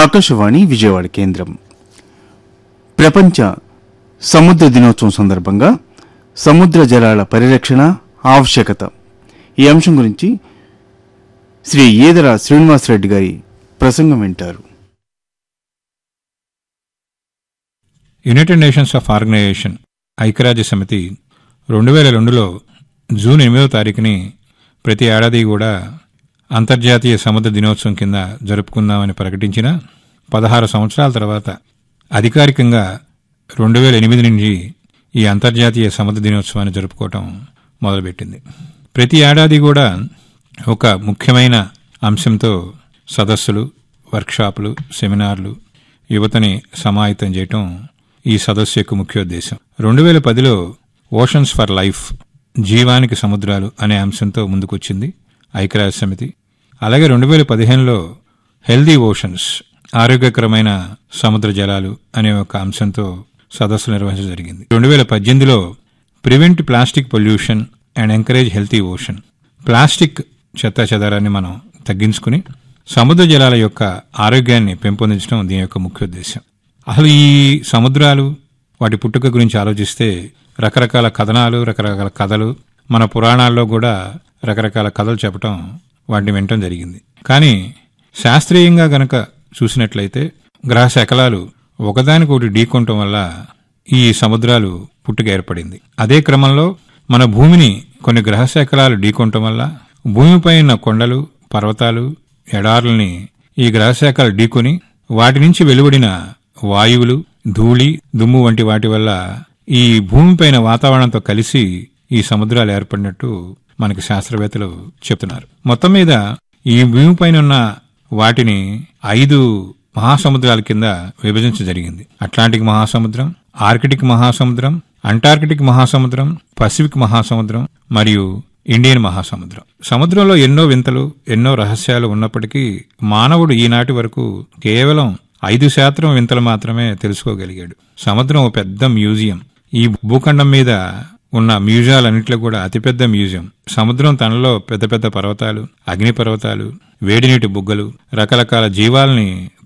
ఆకాశవాణి విజయవాడ కేంద్రం ప్రపంచ సముద్ర దినోత్సవం సందర్భంగా సముద్ర జలాల పరిరక్షణ ఆవశ్యకత ఈ అంశం గురించి శ్రీ ఈదర శ్రీనివాసరెడ్డి గారి ప్రసంగం వింటారు యునైటెడ్ నేషన్స్ ఆఫ్ ఆర్గనైజేషన్ ఐక్యరాజ్య సమితి రెండు వేల రెండులో జూన్ ఎనిమిదవ తారీఖుని ప్రతి ఏడాది కూడా అంతర్జాతీయ సముద్ర దినోత్సవం కింద జరుపుకుందామని ప్రకటించిన పదహారు సంవత్సరాల తర్వాత అధికారికంగా రెండు వేల ఎనిమిది నుంచి ఈ అంతర్జాతీయ సముద్ర దినోత్సవాన్ని జరుపుకోవటం మొదలుపెట్టింది ప్రతి ఏడాది కూడా ఒక ముఖ్యమైన అంశంతో సదస్సులు వర్క్షాపులు సెమినార్లు యువతని సమాహితం చేయటం ఈ సదస్సు యొక్క ముఖ్యోద్దేశం రెండు వేల పదిలో ఓషన్స్ ఫర్ లైఫ్ జీవానికి సముద్రాలు అనే అంశంతో ముందుకొచ్చింది ఐక్యరాజ్య సమితి అలాగే రెండు వేల పదిహేనులో హెల్దీ ఓషన్స్ ఆరోగ్యకరమైన సముద్ర జలాలు అనే ఒక అంశంతో సదస్సు నిర్వహించడం జరిగింది రెండు వేల పద్దెనిమిదిలో prevent plastic pollution and encourage healthy ocean plastic చెత్త చెదారాన్ని మనం తగ్గించుకుని సముద్ర జలాల యొక్క ఆరోగ్యాన్ని పెంపొందించడం దీని యొక్క ముఖ్య ఉద్దేశం అసలు ఈ సముద్రాలు వాటి పుట్టుక గురించి ఆలోచిస్తే రకరకాల కథనాలు రకరకాల కథలు మన పురాణాల్లో కూడా రకరకాల కథలు చెప్పటం వాటిని వినటం జరిగింది కానీ శాస్త్రీయంగా గనక చూసినట్లయితే గ్రహ శకలాలు ఒకదానికొకటి ఢీకొనటం వల్ల ఈ సముద్రాలు పుట్టుక ఏర్పడింది అదే క్రమంలో మన భూమిని కొన్ని గ్రహ శకలాలు ఢీకొనటం వల్ల భూమిపై ఉన్న కొండలు పర్వతాలు ఎడారుల్ని ఈ గ్రహశాఖలు ఢీకొని వాటి నుంచి వెలువడిన వాయువులు ధూళి దుమ్ము వంటి వాటి వల్ల ఈ భూమిపైన వాతావరణంతో కలిసి ఈ సముద్రాలు ఏర్పడినట్టు మనకి శాస్త్రవేత్తలు చెప్తున్నారు మొత్తం మీద ఈ భూమిపైన ఉన్న వాటిని ఐదు మహాసముద్రాల కింద విభజించ జరిగింది అట్లాంటిక్ మహాసముద్రం ఆర్కిటిక్ మహాసముద్రం అంటార్కిటిక్ మహాసముద్రం పసిఫిక్ మహాసముద్రం మరియు ఇండియన్ మహాసముద్రం సముద్రంలో ఎన్నో వింతలు ఎన్నో రహస్యాలు ఉన్నప్పటికీ మానవుడు ఈనాటి వరకు కేవలం ఐదు శాతం వింతలు మాత్రమే తెలుసుకోగలిగాడు సముద్రం ఒక పెద్ద మ్యూజియం ఈ భూఖండం మీద ఉన్న మ్యూజియాలన్నింటిలో కూడా అతిపెద్ద మ్యూజియం సముద్రం తనలో పెద్ద పెద్ద పర్వతాలు అగ్ని పర్వతాలు వేడినీటి బుగ్గలు రకరకాల జీవాల్ని